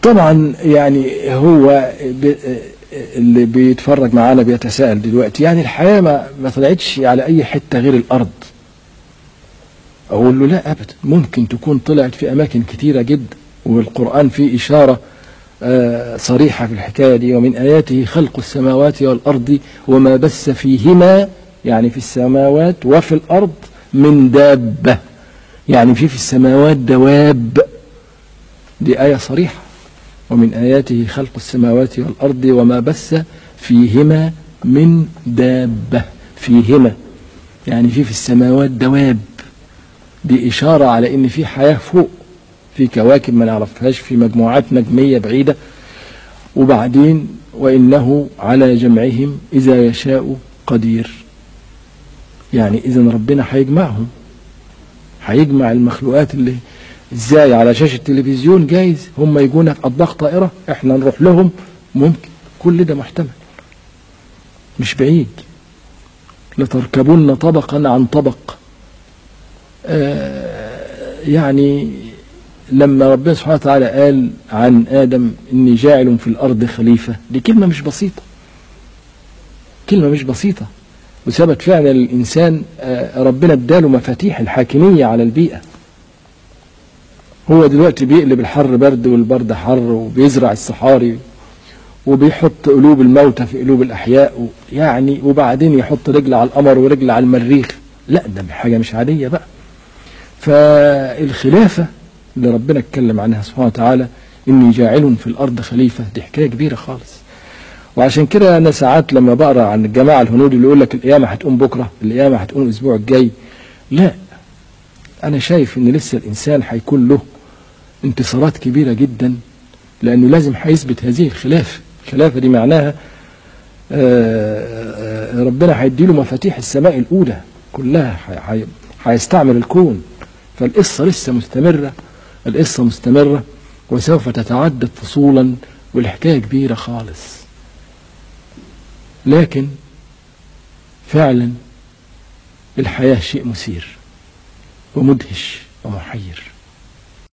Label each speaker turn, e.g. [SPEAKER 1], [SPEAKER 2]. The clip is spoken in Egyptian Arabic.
[SPEAKER 1] طبعا يعني هو ب... اللي بيتفرج معانا بيتساءل دلوقتي يعني الحياة ما, ما طلعتش على أي حتة غير الأرض أقول له لا أبدا ممكن تكون طلعت في أماكن كتيرة جدا والقرآن فيه إشارة آه، صريحة في الحكاية دي ومن آياته خلق السماوات والأرض وما بث فيهما يعني في السماوات وفي الأرض من دابة يعني في في السماوات دواب دي آية صريحة ومن آياته خلق السماوات والأرض وما بث فيهما من دابة فيهما يعني في في السماوات دواب دي إشارة على إن في حياة فوق في كواكب ما نعرفهاش في مجموعات نجمية بعيدة وبعدين وإنه على جمعهم إذا يشاء قدير يعني إذا ربنا هيجمعهم هيجمع المخلوقات اللي ازاي على شاشة التلفزيون جايز هم يجونا في أطباق طائرة احنا نروح لهم ممكن كل ده محتمل مش بعيد لتركبن طبقا عن طبق آه يعني لما ربنا سبحانه وتعالى قال عن آدم إني جاعل في الأرض خليفة دي كلمة مش بسيطة كلمة مش بسيطة وثبت فعلا الإنسان آه، ربنا اداله مفاتيح الحاكمية على البيئة هو دلوقتي بيقلب الحر برد والبرد حر وبيزرع الصحاري وبيحط قلوب الموتى في قلوب الأحياء يعني وبعدين يحط رجل على القمر ورجل على المريخ لا ده حاجة مش عادية بقى فالخلافة اللي ربنا اتكلم عنها سبحانه وتعالى إني جاعل في الأرض خليفة دي حكاية كبيرة خالص وعشان كده أنا ساعات لما بقرأ عن الجماعة الهنود اللي يقول لك القيامة هتقوم بكرة القيامة هتقوم الأسبوع الجاي لا أنا شايف إن لسه الإنسان هيكون له انتصارات كبيرة جدا لأنه لازم هيثبت هذه الخلافة الخلافة دي معناها آه، آه، ربنا هيديله مفاتيح السماء الأولى كلها هي- هي- هيستعمل الكون فالقصة لسه مستمرة القصة مستمرة وسوف تتعدد فصولا والحكاية كبيرة خالص لكن فعلا الحياة شيء مثير ومدهش ومحير